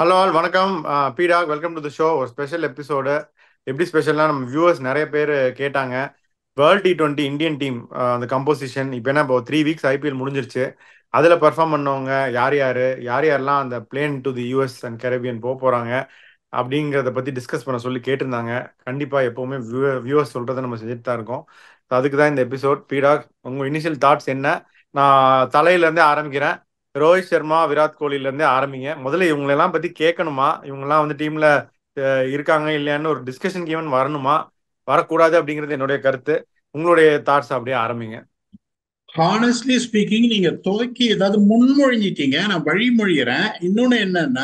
Hello all வணக்கம் பீடாக் welcome to the show ஒரு ஸ்பெஷல் எபிசோடு எப்படி ஸ்பெஷல்னா நம்ம வியூவர்ஸ் நிறைய பேர் கேட்டாங்க world T twenty Indian team அந்த கம்போசிஷன் இப்போ என்ன இப்போ த்ரீ வீக்ஸ் ஐபிஎல் முடிஞ்சிருச்சு அதில் பர்ஃபார்ம் பண்ணவங்க யார் யார் யார் யாரெல்லாம் அந்த plane to the U S and Caribbean போக போகிறாங்க அப்படிங்கிறத பற்றி டிஸ்கஸ் பண்ண சொல்லி கேட்டிருந்தாங்க கண்டிப்பாக எப்போவுமே வியூ வியூவர்ஸ் சொல்கிறத நம்ம செஞ்சுட்டு தான் இருக்கோம் So அதுக்கு தான் இந்த எபிசோட் பீடாக் உங்கள் இனிஷியல் தாட்ஸ் என்ன நான் தலையிலேருந்தே ஆரம்பிக்கிறேன் ரோஹித் சர்மா விராட் கோலில இருந்தே ஆரம்பிங்க முதல்ல இவங்களெல்லாம் பத்தி கேட்கணுமா இவங்கெல்லாம் வந்து டீம்ல இருக்காங்க இல்லையான்னு ஒரு டிஸ்கஷன் ஈவன் வரணுமா வரக்கூடாது அப்படிங்கிறது என்னுடைய கருத்து உங்களுடைய தாட்ஸ் அப்படியே ஆரம்பிங்க ஹானஸ்ட்லி ஸ்பீக்கிங் நீங்க துவக்கி ஏதாவது முன்மொழிஞ்சிட்டீங்க நான் வழிமொழிகிறேன் இன்னொன்னு என்னன்னா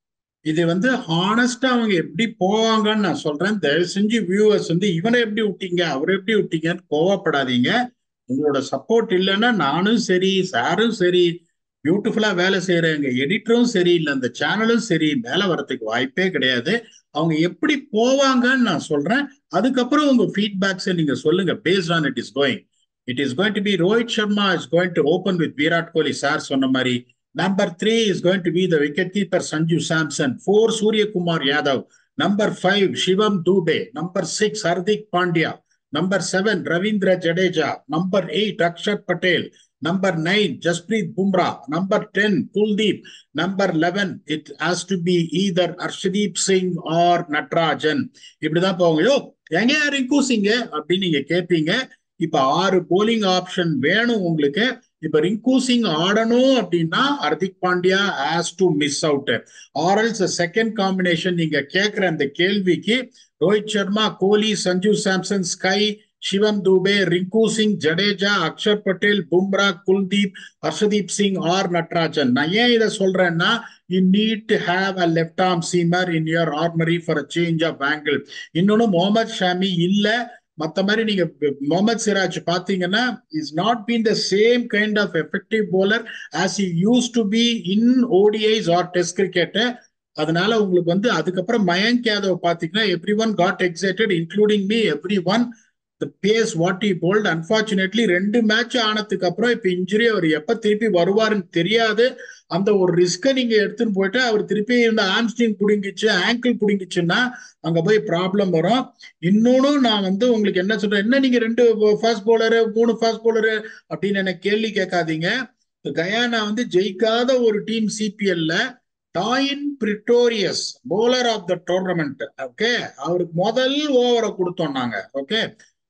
இது வந்து ஹானஸ்டா அவங்க எப்படி போவாங்கன்னு நான் சொல்றேன் தயவு செஞ்சு வியூவர்ஸ் வந்து இவனை எப்படி விட்டீங்க அவரை எப்படி விட்டீங்கன்னு கோவப்படாதீங்க உங்களோட சப்போர்ட் இல்லைன்னா நானும் சரி சாரும் சரி பியூட்டிஃபுல்லா வேலை செய்யறவங்க எடிட்டரும் சரி இல்லை அந்த சேனலும் சரி மேல வரதுக்கு வாய்ப்பே கிடையாது அவங்க எப்படி போவாங்கன்னு நான் சொல்றேன் அதுக்கப்புறம் உங்க ஃபீட்பேக்ஸை நீங்க சொல்லுங்க based on it is going it is going to be Rohit Sharma is going to open with Virat Kohli sir சொன்ன மாதிரி number three is going to be the wicket keeper Sanju Samson four Suryakumar Yadav number five Shivam Dube number six Hardik Pandya number seven Ravindra Jadeja number eight Axar Patel number nine Jasprit Bumrah number ten Kuldeep number eleven it has to be ether Harshdeep Singh or Natarajan இப்படிதான் போவாங்க யோ எங்க ring Singh அப்படின்னு நீங்க கேட்பீங்க இப்ப ஆறு polling option வேணும் உங்களுக்கு இப்ப ரிங்கு சிங் ஆடணும் அப்படின்னா Hardik Pandya has to miss out or else second combination நீங்க கேட்கிற அந்த கேள்விக்கு ரோஹித் சர்மா கோலி சஞ்சு சாம்சன் ஸ்கை சிவம் தூபே ரிங்கு சிங் ஜடேஜா அக்ஷர் பட்டேல் பும்ரா குல்தீப் ஹர்ஷதீப் சிங் ஆர் நட்ராஜன் நான் ஏன் இதை சொல்றேன்னா you need to have a left arm seamer in your armoury for a change of angle இன்னொன்னு முகமது ஷாமி இல்ல மத்த மாதிரி நீங்க முகமது சிராஜ் பாத்தீங்கன்னா is not been the same kind of effective bowler as you used to be in ODIs or test cricket அதனால உங்களுக்கு வந்து அதுக்கப்புறம் மயங்க் யாதவ் பாத்தீங்கன்னா every one got excited including me every one the pace what he bowled unfortunately ரெண்டு match ஆனதுக்கு அப்புறம் இப்ப injury அவர் எப்ப திருப்பி வருவாருன்னு தெரியாது அந்த ஒரு ரிஸ்கை நீங்க எடுத்துன்னு போயிட்டு அவர் திருப்பி இந்த ஆம்ஸ்டிங் பிடுங்கிச்சு ஆங்கிள் பிடுங்கிச்சுன்னா அங்க போய் ப்ராப்ளம் வரும் இன்னொன்னு நான் வந்து உங்களுக்கு என்ன சொல்றேன் என்ன நீங்க ரெண்டு ஃபாஸ்ட் போலரு மூணு ஃபாஸ்ட் போலரு அப்படின்னு எனக்கு கேள்வி கேட்காதீங்க கயானா வந்து ஜெயிக்காத ஒரு டீம் சிபிஎல்ல Dwaine Pretorius bowler of the tournament okay அவருக்கு முதல் ஓவரை கொடுத்தோம் நாங்க ஓகே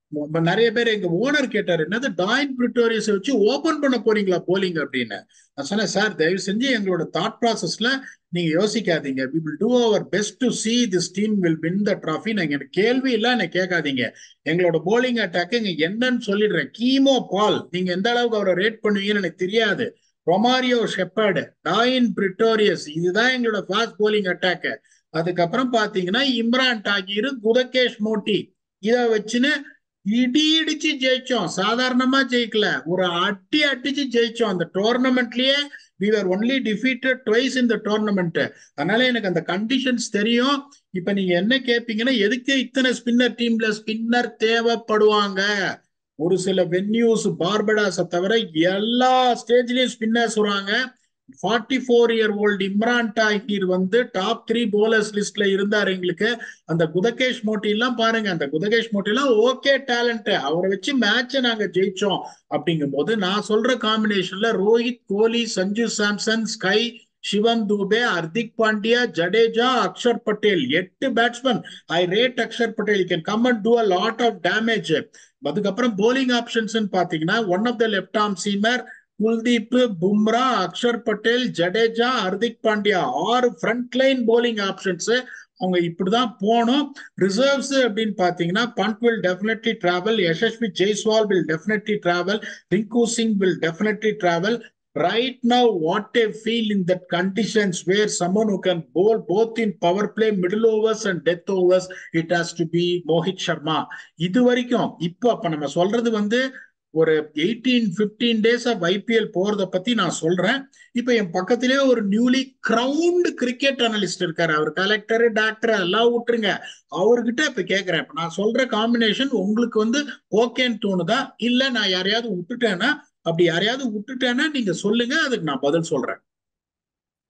நிறைய பேர் எங்க ஓனர் கேட்டாரு என்னது டாயின் பிரிட்டோரியஸ் வச்சு ஓபன் பண்ண போறீங்களா போலிங் அப்படின்னு நான் சொன்னேன் சார் தயவு செஞ்சு எங்களோட தாட் ப்ராசஸ்ல நீங்க யோசிக்காதீங்க we will do our best to see this team will win the trophy நான் எனக்கு கேள்வி இல்ல எனக்கு கேட்காதீங்க எங்களோட போலிங் அட்டாக் இங்க என்னன்னு சொல்லிடுறேன் கீமோ பால் நீங்க எந்த அளவுக்கு அவரை ரேட் பண்ணுவீங்கன்னு எனக்கு தெரியாது ரொமாரியோ ஷெப்பர்டு டாயின் பிரிட்டோரியஸ் இதுதான் எங்களோட ஃபாஸ்ட் போலிங் அட்டாக் அதுக்கப்புறம் பாத்தீங்கன்னா இம்ரான் டாகிர் குதகேஷ் மோட்டி இதை வச்சுன்னு இடி இடிச்சு ஜெயிச்சோம் சாதாரணமா ஜெயிக்கல ஒரு அட்டி அடிச்சு ஜெயிச்சோம் அந்த டோர்னமெண்ட்லயே we are only defeated twice இந்த டோர்னமெண்ட் அதனால எனக்கு அந்த கண்டிஷன்ஸ் தெரியும் இப்ப நீங்க என்ன கேட்பீங்கன்னா எதுக்கு இத்தனை ஸ்பின்னர் டீம்ல ஸ்பின்னர் தேவைப்படுவாங்க ஒரு சில வென்யூஸ் பார்படாஸை தவிர எல்லா ஸ்டேஜ்லயும் ஸ்பின்னர்ஸ் வருவாங்க forty four year old Imran Tahir வந்து டாப் த்ரீ போலர்ஸ் லிஸ்ட்ல இருந்தார் எங்களுக்கு அந்த குதகேஷ் மோட்டி எல்லாம் பாருங்க அந்த குதகேஷ் மோட்டி எல்லாம் ஓகே டேலண்ட் அவரை வச்சு மேட்சை நாங்க ஜெயிச்சோம் அப்படிங்கும் போது நான் சொல்ற காம்பினேஷன்ல ரோஹித் கோலி சஞ்சு சாம்சன் ஸ்கை சிவம் தூபே ஹர்திக் பாண்டியா ஜடேஜா அக்ஷர் பட்டேல் எட்டு batsman I rate Axar Patel can come and do a lot of damage அதுக்கப்புறம் போலிங் ஆப்ஷன்ஸ் பாத்தீங்கன்னா one of the left arm seamer Kuldeep Bumrah Axar Patel Jadeja Hardik Pandya ஆறு ஃப்ரண்ட் லைன் போலிங் ஆப்ஷன்ஸ் அவங்க இப்படிதான் போனோம் ரிசர்வ்ஸ் அப்படின்னு பாத்தீங்கன்னா Pant will definitely travel Yashasvi Jaiswal will definitely travel Rinku Singh will definitely travel right now what I feel in that conditions where someone who can bowl both in power play middle overs and death overs it has to be Mohit Sharma இது வரைக்கும் இப்போ அப்ப நம்ம சொல்றது வந்து ஒரு eighteen fifteen days of IPL போறத பத்தி நான் சொல்றேன் இப்ப என் பக்கத்திலே ஒரு நியூலி கிரவுண்ட் கிரிக்கெட் அனலிஸ்ட் இருக்காரு அவர் கலெக்டர் டாக்டர் எல்லாம் விட்டுருங்க அவர்கிட்ட இப்ப கேக்குறேன் இப்ப நான் சொல்ற காம்பினேஷன் உங்களுக்கு வந்து ஓகேன்னு தோணுதா இல்ல நான் யாரையாவது விட்டுட்டேன்னா அப்படி யாரையாவது விட்டுட்டேன்னா நீங்க சொல்லுங்க அதுக்கு நான் பதில் சொல்றேன்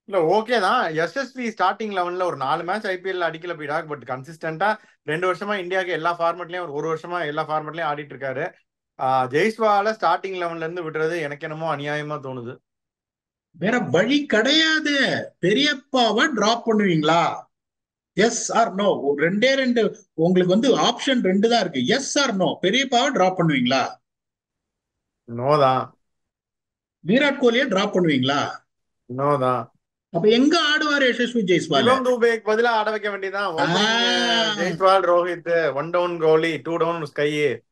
இல்ல ஓகே தான் எஸ்எஸ்பி ஸ்டார்டிங் லெவன்ல ஒரு நாலு மேட்ச் ஐபிஎல் அடிக்கல பீடாக் பட் கன்சிஸ்டன்டா ரெண்டு வருஷமா இந்தியாவுக்கு எல்லா ஃபார்மெட்லயும் ஒரு ஒரு வருஷமா எல்லா ஃபார்மெட்லயும் ஆடிட்டு இருக்காரு ஜெய்ஸ்வால ஸ்டார்டிங் லெவன்ல இருந்து விடுறது எனக்கு என்னமோ அநியாயமா தோணுது வேற வழி கிடையாது பெரியப்பாவை டிராப் பண்ணுவீங்களா எஸ் ஆர் நோ ரெண்டே ரெண்டு உங்களுக்கு வந்து ஆப்ஷன் ரெண்டு தான் இருக்கு எஸ் ஆர் நோ பெரியப்பாவை டிராப் பண்ணுவீங்களா நோ தான் விராட் கோலியை டிராப் பண்ணுவீங்களா நோ தான் அப்ப எங்க ஆடுவாரு யசஸ்வி ஜெய்ஸ்வால் சிவம் தூபேக்கு பதிலா ஆட வைக்க வேண்டியதான் ஆ. Jaiswal Rohit one down Kohli two down SKY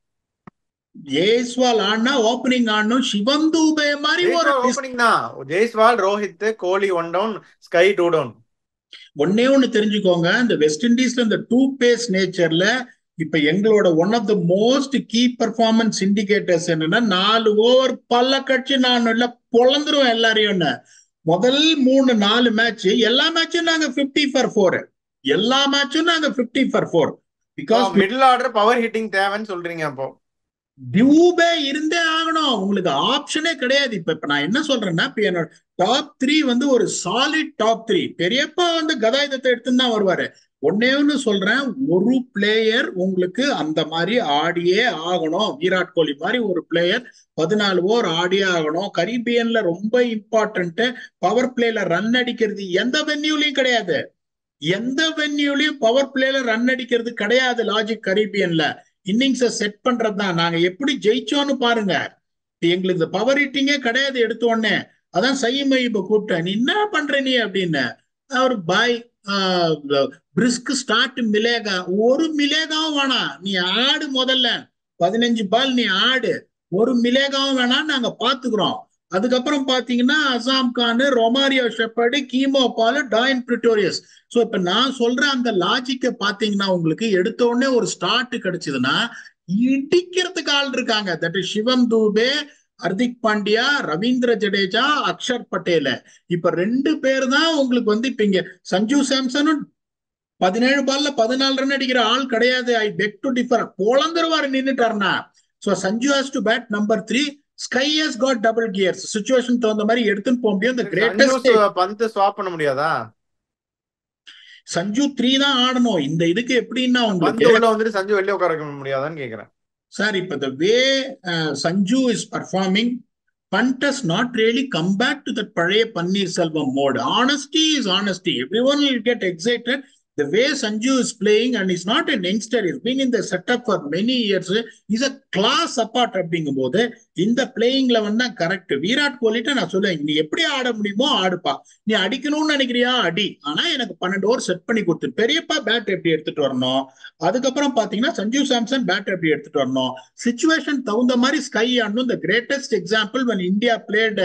Jaiswal ஆடினா ஓப்பனிங் ஆடணும் சிவம் தூபே மாதிரி ஒரு ஓப்பனிங் தான் Jaiswal Rohit Kohli one down SKY two down ஒன்னே ஒண்ணு தெரிஞ்சுக்கோங்க இந்த வெஸ்ட் இண்டீஸ்ல இந்த டூ பேஸ் நேச்சர்ல இப்ப எங்களோட one of the most key performance indicators என்னன்னா நாலு ஓவர் பல்ல கட்சி நான் இல்ல பொழந்துருவோம் எல்லாரையும் முதல் மூணு நாலு மேட்ச் எல்லா மேட்சும் நாங்க பிப்டி ஃபார் ஃபோர் எல்லா மேட்சும் நாங்க fifty for four because middle order power hitting தேவைன்னு சொல்றீங்க அப்போ டியூபே இருந்தே ஆகணும் உங்களுக்கு ஆப்ஷனே கிடையாது இப்ப இப்ப நான் என்ன சொல்றேன்னா இப்ப என்னோட டாப் த்ரீ வந்து ஒரு சாலிட் டாப் த்ரீ பெரியப்பா வந்து கதாயுதத்தை எடுத்துன்னு தான் வருவாரு ஒன்னே ஒன்னு சொல்றேன் ஒரு பிளேயர் உங்களுக்கு அந்த மாதிரி ஆடியே ஆகணும் விராட் கோலி மாதிரி ஒரு பிளேயர் பதினாலு ஓவர் ஆடியே ஆகணும் கரீபியன்ல ரொம்ப இம்பார்ட்டன்ட் பவர் பிளேல ரன் அடிக்கிறது எந்த வென்யூலயும் கிடையாது எந்த வென்யூலயும் பவர் பிளேல ரன் அடிக்கிறது கிடையாது லாஜிக் கரீபியன்ல இன்னிங்ஸ செட் பண்றது தான் நாங்க எப்படி ஜெயிச்சோன்னு பாருங்க எங்களுக்கு இந்த பவர் ஹிட்டிங்கே கிடையாது எடுத்த உடனே அதான் சைமை இப்ப கூப்பிட்டேன் நீ என்ன பண்ற நீ அப்படின்னு அவர் பாய் பிரிஸ்க் ஸ்டார்ட் மிலேகா ஒரு மிலேகாவும் வேணாம் நீ ஆடு முதல்ல பதினஞ்சு பால் நீ ஆடு ஒரு மிலேகாவும் வேணாம் நாங்க பாத்துக்கிறோம் அதுக்கப்புறம் பாத்தீங்கன்னா Azam Khan Romario Shepherd Keemo Paul Dwaine Pretorius so இப்ப நான் சொல்ற அந்த லாஜிக்க பாத்தீங்கன்னா உங்களுக்கு எடுத்த உடனே ஒரு ஸ்டார்ட் கிடைச்சதுன்னா இடிக்கிறதுக்கு ஆள் இருக்காங்க தட் இஸ் சிவம் தூபே ஹர்திக் பாண்டியா ரவீந்திர ஜடேஜா அக்ஷர் பட்டேல இப்ப ரெண்டு பேர் தான் உங்களுக்கு வந்து இப்ப இங்க சஞ்சு சாம்சனும் பதினேழு பால்ல பதினாலு ரன் அடிக்கிற ஆள் கிடையாது ஐ பெக் டு டிஃபர் பொழந்துருவாரு நின்னுட்டாருனா so Sanju has to bat number three SKY has got double gears situation தகுந்த மாதிரி எடுத்துன்னு போக முடியும் இந்த கிரேட்டஸ்ட் பந்து ஸ்வாப் பண்ண முடியாதா சஞ்சு த்ரீ தான் ஆடணும் இந்த இதுக்கு எப்படின்னா பந்து உங்களுக்கு உள்ள வந்துட்டு சஞ்சு வெளியே உட்கார வைக்க முடியாதான்னு கேக்குறேன் சார் இப்ப the way uh, Sanju is performing Punt has not really come back to that பழைய பன்னீர் செல்வம் mode. Honesty is honesty. Everyone will get excited. The way Sanju is playing and he's not an youngster, he's been in the setup for many years. He's a class apart அப்படிங்கும் போது இந்த playing eleven தான் correct Virat கோலிட்ட நான் சொல்லுவேன் நீ எப்படி ஆட முடியுமோ ஆடுப்பா நீ அடிக்கணும்னு நினைக்கிறியா அடி ஆனா எனக்கு பன்னெண்டு ஓவர் செட் பண்ணி கொடுத்து பெரியப்பா பேட் எப்படி எடுத்துட்டு வரணும் அதுக்கப்புறம் பாத்தீங்கன்னா சஞ்சு சாம்சன் பேட் எப்படி எடுத்துட்டு வரணும் சுச்சுவேஷன் தகுந்த மாதிரி ஸ்கை ஆடணும் இந்த greatest example when India played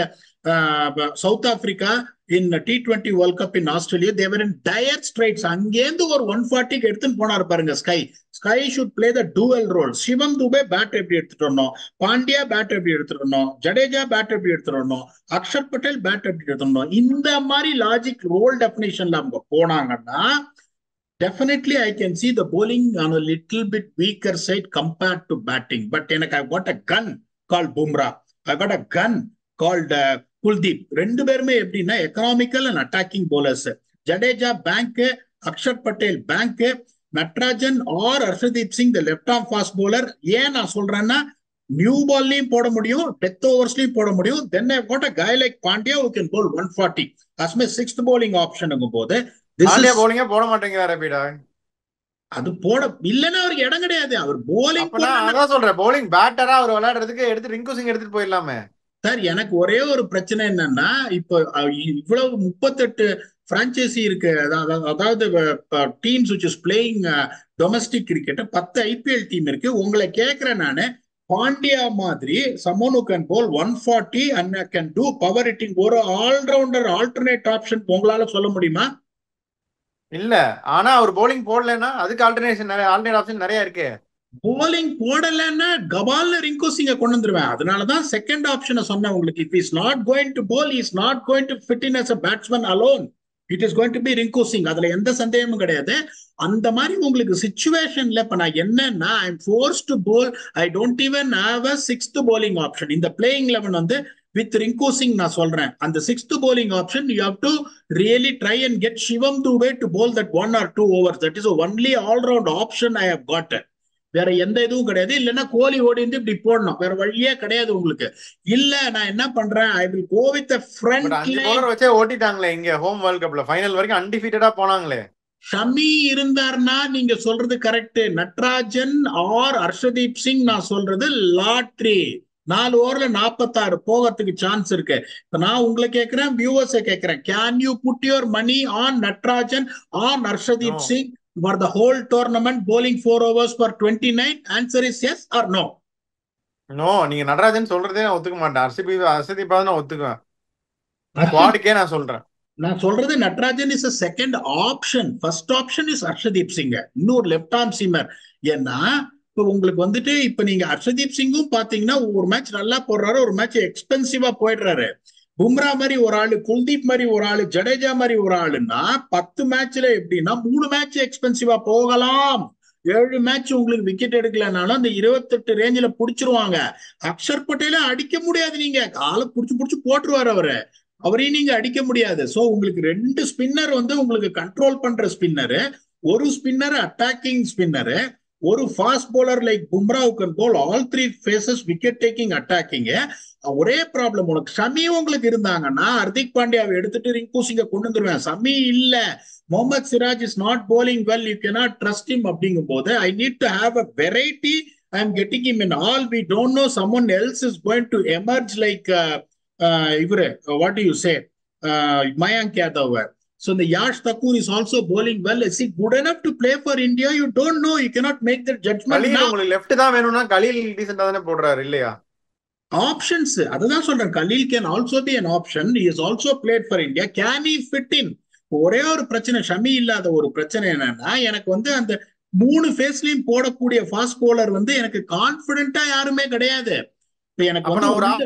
South Africa in T twenty World Cup in Australia they were in dire straits அங்கேருந்து ஒரு ஒன் ஃபார்ட்டிக்கு எடுத்துன்னு போனார் பாருங்க Sky Sky should play the dual role Shivam Dube bat எப்படி எடுத்துட்டு வரணும் பாண்டியா பேட் எப்படி எடுத்துட்டு வரணும் ஜடேஜா பேட் எப்படி எடுத்துட்டு வரணும் அக்ஷர் பட்டேல் பேட் எப்படி எடுத்துட்டு வரணும் இந்த மாதிரி லாஜிக் ரோல் டெபினேஷன்ல அவங்க போனாங்கன்னா definitely I can see the bowling on a little bit weaker side compared to batting. But எனக்கு I got a gun called Bumrah. I got a gun called uh, Kuldeep. ரெண்டு பேருமே எப்படின்னா economical and attacking bowlers. Jadeja bank Axar Patel bank Natarajan or Arshdeep Singh the left arm fast bowler ஏன் நான் சொல்றேன்னா new பால்லையும் போட முடியும் death ஓவர்ஸ்லயும் போட முடியும் தென் ஐ got a guy like Pandya who can bowl 140 as my sixth bowling option போது this பாண்டியா is போலிங்க போட மாட்டேங்கிறாரு பீடா அது போட இல்லன்னா அவருக்கு இடம் கிடையாது அவர் போலிங் அப்ப நான் அதான் சொல்றேன் போலிங் பேட்டரா அவர் விளையாடுறதுக்கு எடுத்து ரிங்கு சிங் எடுத்துட்டு போயிடலாமே சார் எனக்கு ஒரே ஒரு பிரச்சனை என்னன்னா இப்போ அஹ், இவ்வளவு முப்பத்தெட்டு பிரான்ச்சைசி இருக்கு அதாவது- அதாவது teams which is playing domestic cricket பத்து ஐபிஎல் டீம் இருக்கு உங்களை கேக்குறேன் நானு பாண்டியா மாதிரி someone can bowl one forty and can do power hitting ஒரு ஆல்ரவுண்டர் ஆல்டர்னேட் ஆப்ஷன் உங்களால சொல்ல முடியுமா இல்ல ஆனா அவர் போலிங் போடலன்னா அதுக்கு ஆல்டர்னேஷன் நிறைய ஆல்டர்னேட் ஆப்ஷன் நிறைய இருக்கு போலிங் போடலன்னா கபால்ல ரிங்கு சிங்க கொண்டு வந்துருவேன் அதனாலதான் செகண்ட் ஆப்ஷனை சொன்னேன் உங்களுக்கு if is not going to bowl is not going to fit in as a batsman alone it is going to be Rinku Singh அதுல எந்த சந்தேகமும் கிடையாது அந்த மாதிரி உங்களுக்கு சுச்சுவேஷன்ல இப்ப நான் என்னன்னா I am forced to bowl I don't even have a sixth bowling option இந்த பிளேயிங் லெவன் வந்து வித் ரிங்கு சிங் நான் சொல்றேன் அந்த sixth bowling option you have to really try and get Shivam Dube to bowl that one or two over that is only allround option I have got வேற எந்த இதுவும் கிடையாது இல்லைன்னா கோலி ஓடி வந்து இப்படி போடணும் வேற வழியே கிடையாது உங்களுக்கு இல்ல நான் என்ன பண்றேன் I will go with front அஞ்சு பவுலர் வச்சே ஓட்டிட்டாங்களே இங்க ஹோம் வேர்ல்ட் கப்ல ஃபைனல் வரைக்கும் அன்டிஃபீட்டடா போனாங்களே ஷமி இருந்தார்னா நீங்க சொல்றது கரெக்ட் நட்ராஜன் ஆர் ஹர்ஷதீப் சிங் நான் சொல்றது லாட்ரி நாலு ஓவர்ல நாற்பத்தாறு போகிறதுக்கு சான்ஸ் இருக்கு இப்ப நான் உங்களை கேட்கிறேன் வியூவர்ஸை கேட்கிறேன் can you put your money on Natarajan on Arshdeep No. Singh for the whole tournament bowling four overs for twenty nine answer is yes or no no நீங்க நடராஜன் சொல்றதே நான் ஒத்துக்க மாட்டேன் ஹர்ஷதீப் ஹர்ஷதீப்பா தான் நான் ஒத்துக்குவேன் ஸ்குவாடுக்கே நான் சொல்றேன் நான் சொல்றது Natarajan is a second option first option is Arshdeep Singh இன்னொரு லெஃப்ட் ஆர்ம் சீமர் ஏன்னா இப்போ உங்களுக்கு வந்துட்டு இப்ப நீங்க ஹர்ஷதீப் சிங்கும் பாத்தீங்கன்னா ஒரு மேட்ச் நல்லா போடுறாரு ஒரு மேட்ச் எக்ஸ்பென்சிவா போயிடுறாரு பும்ரா மாதிரி ஒரு ஆளு குல்தீப் மாதிரி ஒரு ஆளு ஜடேஜா மாதிரி ஒரு ஆளுன்னா பத்து மேட்ச்ல எப்படின்னா மூணு மேட்ச் எக்ஸ்பென்சிவா போகலாம் ஏழு மேட்ச் உங்களுக்கு விக்கெட் எடுக்கலனாலும் அந்த இருபத்தெட்டு ரேஞ்சில புடிச்சிருவாங்க அக்ஷர் பட்டேல அடிக்க முடியாது நீங்க காலை புடிச்சு புடிச்சு போட்டுருவாரு அவரு அவரையும் நீங்க அடிக்க முடியாது சோ உங்களுக்கு ரெண்டு ஸ்பின்னர் வந்து உங்களுக்கு கண்ட்ரோல் பண்ற ஸ்பின்னரு ஒரு ஸ்பின்னர் அட்டாக்கிங் ஸ்பின்னரு ஒரு fast bowler like Bumrah can bowl all three phases wicket taking attacking ஒரே ப்ராப்ளம் உனக்கு சமி உங்களுக்கு இருந்தாங்கன்னா ஹர்திக் பாண்டியாவை எடுத்துட்டு ரிங்கு சிங்க கொண்டு வந்துருவேன் சமி இல்ல Mohammed Siraj is not bowling well you cannot trust him அப்படிங்கும் போது I need to have a variety I am getting him in all we don't know someone else is going to emerge like இவரு what you say Mayank Yadav So the Yash Thakur is also bowling well. Is he good enough to play for India? You don't know. You cannot make that judgment Khaleel now. உங்களுக்கு left தான் வேணும்னா கலீல் டீசெண்டா தானே போடுறாரு இல்லையா options அதுதான் சொல்றேன் Khaleel can also be an option is also played for India can he fit in ஒரே ஒரு பிரச்சனை ஷமி இல்லாத ஒரு பிரச்சனை என்னன்னா எனக்கு வந்து அந்த மூணு ஃபேஸ்லயும் போடக்கூடிய ஃபாஸ்ட் போலர் வந்து எனக்கு கான்பிடென்ட்டா யாருமே கிடையாது இப்ப எனக்கு அப்ப வந்து நான் ஒரு உள்ள-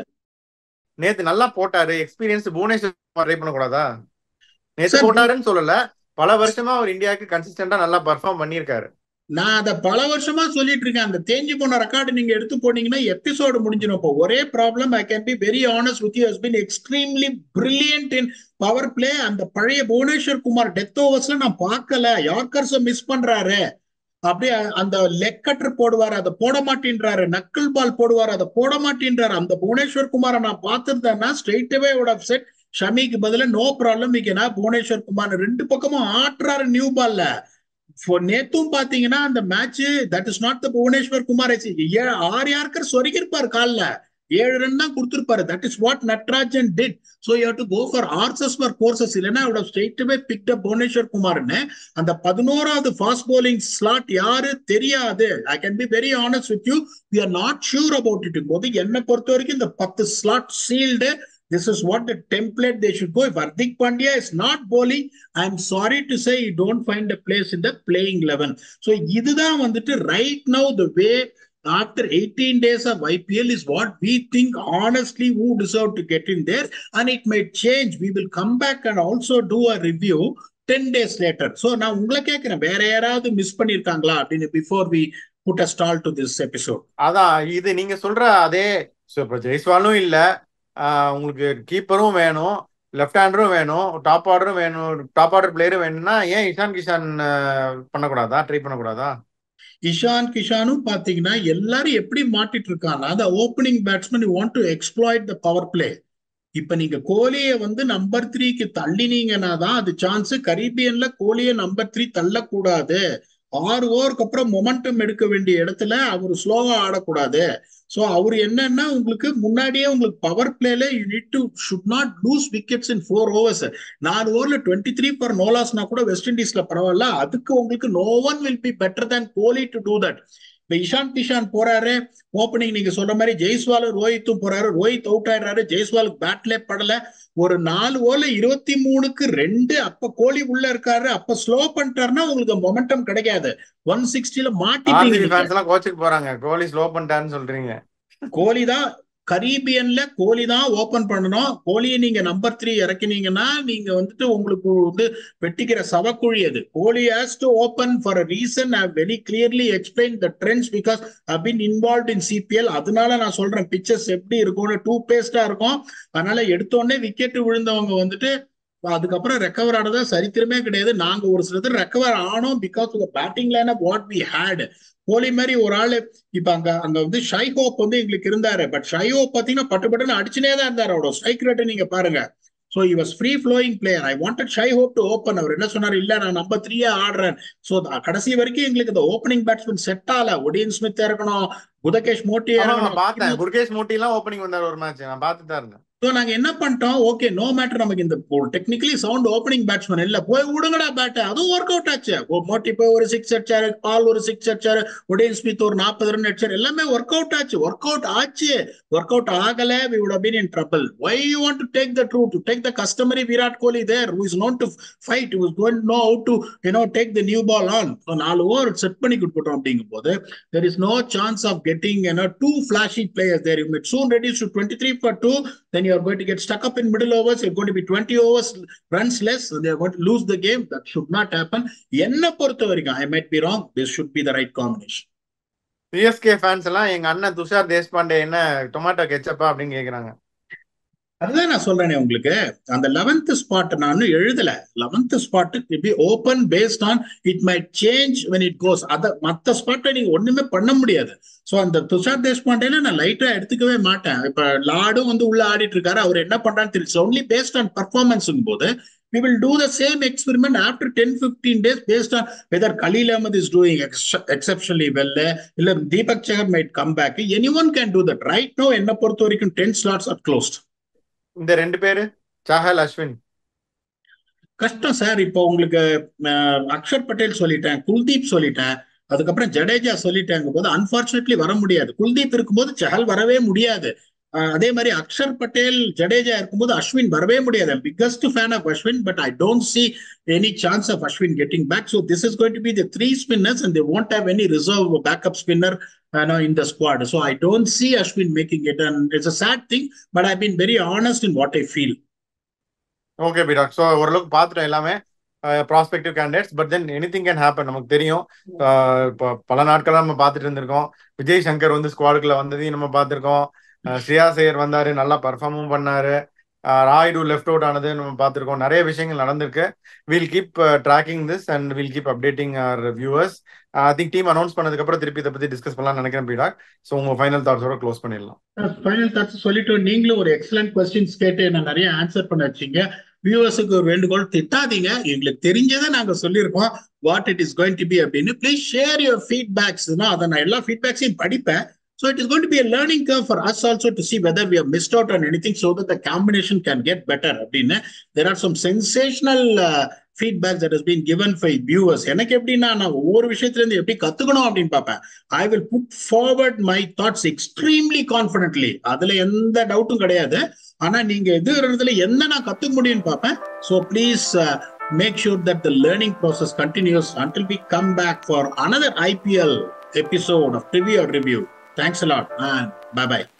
நேத்து நல்லா போட்டாரு எக்ஸ்பீரியன்ஸ் புவனேஸ்வர் ட்ரை பண்ணக்கூடாதா நேத்து Sir, போட்டாருன்னு சொல்லல பல வருஷமா அவர் இந்தியாவுக்கு கன்சிஸ்டன்டா நல்லா பர்ஃபார்ம் பண்ணியிருக்காரு நான் அத பல வருஷமா சொல்லிட்டு இருக்கேன் அந்த தேஞ்சு போன ரெக்கார்டு நீங்க எடுத்து போனீங்கன்னா எபிசோடு முடிஞ்சிடும் இப்போ ஒரே problem I can be very honest with you has been extremely brilliant in power play அந்த பழைய புவனேஸ்வர் குமார் டெத் ஓவர்ஸ்ல நான் பார்க்கல யார்கர்ஸ மிஸ் பண்றாரு அப்படியே அந்த லெக் கட்டர் போடுவாரு அதை போட மாட்டேன்றாரு நக்கல் பால் போடுவாரு அதை போட மாட்டேன்றாரு அந்த புவனேஸ்வர் குமாரை நான் பார்த்திருந்தேன்னா straight away would have set ஷமிக்கு பதிலா நோ ப்ராப்ளம் விக்கனா புவனேஸ்வர் குமார் ரெண்டு பக்கமும் ஆட்டுறாரு நியூ பால்ல For நேத்தும் பாத்தீங்கன்னா அந்த match that is not the Bhuvneshwar Kumar ஆறு யாருக்கர் சொருகிருப்பாரு கால்ல ஏழு ரன் தான் கொடுத்திருப்பாரு that is what Natarajan did so you to go for horses for courses இல்லைன்னா விட straight away pick up Bhuvneshwar குமார்னு அந்த பதினோராவது ஃபாஸ்ட் bowling ஸ்லாட் யாரு தெரியாது ஐ can be very honest with you we are not sure about it போது என்னை பொறுத்த வரைக்கும் இந்த பத்து slot sealed this is what the template they should go if Hardik Pandya is not bowling I am sorry to say you don't find a place in the playing eleven so இதுதான் வந்துட்டு right now the way after 18 days of IPL is what we think honestly who deserve to get in there and it may change. We will come back and also do a review 10 days later. So நான் உங்களை கேட்கிறேன் வேற யாராவது miss பண்ணிருக்காங்களா அப்படின்னு before we put a stall to this episode. அதான் இது நீங்க சொல்ற அதே so இப்ப ஜெய்ஸ்வாலும் இல்ல ஆஹ் உங்களுக்கு கீப்பரும் வேணும் லெஃப்ட் ஹேண்டரும் வேணும் டாப் ஆர்டரும் வேணும் டாப் ஆர்டர் பிளேயரும் வேணும்னா ஏன் இஷான் கிஷான் ஆஹ் பண்ணக்கூடாதா ட்ரை பண்ணக்கூடாதா இஷான் கிஷானும் பாத்தீங்கன்னா எல்லாரும் எப்படி மாட்டிட்டு இருக்காங்க அந்த opening batsman want to exploit the power play இப்ப நீங்க கோலியை வந்து நம்பர் த்ரீக்கு தள்ளினீங்கன்னா தான் அது சான்ஸ் கரீபியன்ல கோலியை நம்பர் த்ரீ தள்ளக்கூடாது ஆறு ஓவருக்கு அப்புறம் மொமெண்டம் எடுக்க வேண்டிய இடத்துல அவர் ஸ்லோவா ஆடக்கூடாது சோ அவர் என்னன்னா உங்களுக்கு முன்னாடியே உங்களுக்கு பவர் பிளேல you need to should not lose wickets in four overs நாலு ஓவர்ல டுவெண்ட்டி த்ரீ ஃபார் நோலாஸ்னா கூட வெஸ்ட் இண்டீஸ்ல பரவாயில்ல அதுக்கு உங்களுக்கு no one will be better than Kohli to do that இப்ப இஷான் கிஷான் போறாரு ஓப்பனிங் நீங்க சொல்ற மாதிரி ஜெய்ஸ்வாலும் ரோஹித்தும் போறாரு ரோஹித் அவுட் ஆயிடுறாரு ஜெய்ஸ்வாலுக்கு பேட்லே படல ஒரு நாலு ஓவர்ல இருபத்தி மூணுக்கு ரெண்டு அப்ப கோலி உள்ள இருக்காரு அப்ப ஸ்லோ பண்ணிட்டாருன்னா உங்களுக்கு மொமெண்டம் கிடைக்காது ஒன் சிக்ஸ்டில மாட்டிப்பீங்க ஆர்சிபி நீங்க. ஃபேன்ஸ் எல்லாம் கோச்சுக்கு போறாங்க கோலி ஸ்லோ பண்ணிட்டாருன்னு சொல்றீங்க கோலி தான் கரீபியன்ல கோலி தான் ஓபன் பண்ணணும் கோலியை நீங்க நம்பர் த்ரீ இறக்கினீங்கன்னா நீங்க வந்துட்டு உங்களுக்கு வந்து வெட்டிக்கிற சவக்குழி அது Kohli has to open for a reason I very clearly explain the trends because I been involve in CPL அதனால நான் சொல்றேன் பிக்சர்ஸ் எப்படி இருக்கும்னு டூ பேஸ்டா இருக்கும் அதனால எடுத்தோடனே விக்கெட் விழுந்தவங்க வந்துட்டு அதுக்கப்புறம் ரெக்கவர் ஆனதா சரித்திரமே கிடையாது நாங்க ஒரு சிலது ரெக்கவர் ஆனோம் because of batting line of what we had Kohli மாதிரி ஒரு ஆளு இப்ப அங்க அங்க வந்து ஷை ஹோப் வந்து எங்களுக்கு இருந்தாரு பட் ஷை ஹோப் பாத்தீங்கன்னா பட்டு பட்டுன்னு அடிச்சுனே தான் இருந்தாரு அவரோட ஸ்ட்ரைக் ரேட்டை நீங்க பாருங்க so he was free flowing player I wanted Shai Hope to open அவர் என்ன சொன்னார் இல்ல நான் நம்பர் த்ரீயா ஆடுறேன் ஸோ கடைசி வரைக்கும் எங்களுக்கு இந்த ஓப்பனிங் பேட்ஸ்மேன் செட் ஆகல ஒடியன் ஸ்மித் இருக்கணும் புதகேஷ் மோட்டி நான் பார்த்தேன் குர்கேஷ் மோட்டி எல்லாம் ஓப்பனிங் வந்தார் ஒரு மேட்ச் நான் பார்த்துட்டு தான் இருந்தேன் ஸோ நாங்க என்ன பண்ணிட்டோம் ஓகே நோ மேட்டர் நமக்கு இந்த டெக்னிக்கலி சவுண்ட் ஓப்பனிங் பேட்ஸ்மேன் இல்ல போய் விடுங்கடா பேட் அதுவும் ஒர்க் அவுட் ஆச்சு மோட்டி போய் ஒரு சிக்ஸ் அடிச்சாரு பால் ஒரு சிக்ஸ் அடிச்சாரு ஒடேன் ஸ்மித் ஒரு நாற்பது ரன் அடிச்சாரு எல்லாமே ஒர்க் அவுட் ஆச்சு ஒர்க் அவுட் ஆச்சு ஒர்க் அவுட் ஆகல we would been in trouble why you want to take the true to take the customary Virat Kohli there who is known to fight who is going know how to you know take the new ball on நாலு over set பண்ணி கொடுத்துட்டோம் அப்படிங்கும் போது there is no chance of getting you know two flashy players there you might soon reduce to twenty three for two then you are going to get stuck up in middle overs. You're going to be 20 overs runs less. And they're going to lose the game. That should not happen. என்ன பொறுத்த வரைக்கும் I might be wrong this should be the right combination CSK fans எல்லாம் எங்க அண்ணன் துஷார் தேஷ்பாண்டே என்ன tomato கெச்சப்பா அப்படின்னு கேக்குறாங்க அதுதான் நான் சொல்றேனே உங்களுக்கு அந்த லெவன்த் ஸ்பாட் நான் எழுதல eleventh spot be open based on it might change when it goes அத மத்த ஸ்பாட்டை நீங்க ஒண்ணுமே பண்ண முடியாது சோ அந்த துஷார் தேஷ்பாண்டேல நான் லைட்டா எடுத்துக்கவே மாட்டேன் இப்ப லாடும் வந்து உள்ள ஆடிட்டு இருக்காரு அவர் என்ன பண்றான்னு தெரியும் ஒன்லி பேஸ்ட் ஆன் பர்ஃபார்மன்ஸ் போது we will do the same experiment after 10 15 days based on whether Khalil Ahmed is doing ex exceptionally well இல்ல Deepak Chahar might come back anyone can do that right now என்ன பொறுத்த வரைக்கும் 10 slots are closed இந்த ரெண்டு பேரு சாஹல் அஸ்வின் கஷ்டம் sir இப்போ உங்களுக்கு அக்ஷர் பட்டேல் சொல்லிட்டேன் குல்தீப் சொல்லிட்டேன் அதுக்கப்புறம் ஜடேஜா சொல்லிட்டாங்க போது அன்பார்ச்சுனேட்லி வர முடியாது குல்தீப் இருக்கும்போது சஹல் வரவே முடியாது அதே மாதிரி அக்ஷர் பட்டேல் ஜடேஜா இருக்கும்போது அஸ்வின் வரவே முடியாது biggest fan of Ashwin but I don't see any chance of Ashwin getting back so this is going to be the three spinners and they won't have any reserve backup spinner in the squad. So I don't see Ashwin making it, and it's a sad thing. But I've been very honest in what I feel. Okay பிடாக் so ஓரளவுக்கு பார்த்துட்டோம் எல்லாமே prospective candidates but then anything can happen நமக்கு தெரியும் இப்போ பல நாட்களாக நம்ம பார்த்துட்டு இருந்திருக்கோம் விஜய் சங்கர் வந்து ஸ்குவாடுக்குள்ள வந்ததையும் நம்ம பார்த்துருக்கோம் ஸ்ரீயா சேயர் வந்தாரு நல்லா பர்ஃபார்மும் பண்ணாரு ராய்டு லெஃப்ட் அவுட் ஆனது நம்ம பார்த்துருக்கோம் நிறைய விஷயங்கள் நடந்திருக்கு will keep tracking this and will keep updating our viewers I think team announce பண்ணதுக்கு அப்புறம் திருப்பி இதை பத்தி டிஸ்கஸ் பண்ணலாம் நினைக்கிறேன் பீடாக் ஸோ உங்க ஃபைனல் தாட்ஸோட க்ளோஸ் பண்ணிடலாம் ஃபைனல் தாட்ஸ் சொல்லிட்டு நீங்களும் ஒரு எக்ஸலன்ட் கொஸ்டின்ஸ் கேட்டு நான் நிறைய ஆன்சர் பண்ண வச்சீங்க வியூவர்ஸுக்கு ஒரு வேண்டுகோள் திட்டாதீங்க எங்களுக்கு தெரிஞ்சதை நாங்க சொல்லியிருக்கோம் what it is going to be அப்படின்னு ப்ளீஸ் ஷேர் யுவர் ஃபீட்பேக்ஸ் அதை நான் எல்லா ஃபீட்பேக்ஸையும் படிப்பேன் So it is going to be a learning curve for us also to see whether we have missed out on anything so that the combination can get better. There are some sensational uh, feedback that has been given for viewers. எனக்கு எப்படின்னா நான் ஒவ்வொரு விஷயத்துல இருந்து எப்படி கத்துக்கணும் அப்படின்னு பார்ப்பேன் I will put forward my thoughts extremely confidently அதுல எந்த டவுட்டும் கிடையாது ஆனா நீங்க எது இதுல என்ன நான் கத்துக்க முடியும்னு பார்ப்பேன் so please make sure that the learning process continues until we come back for another IPL episode of review or review Thanks a lot and bye bye.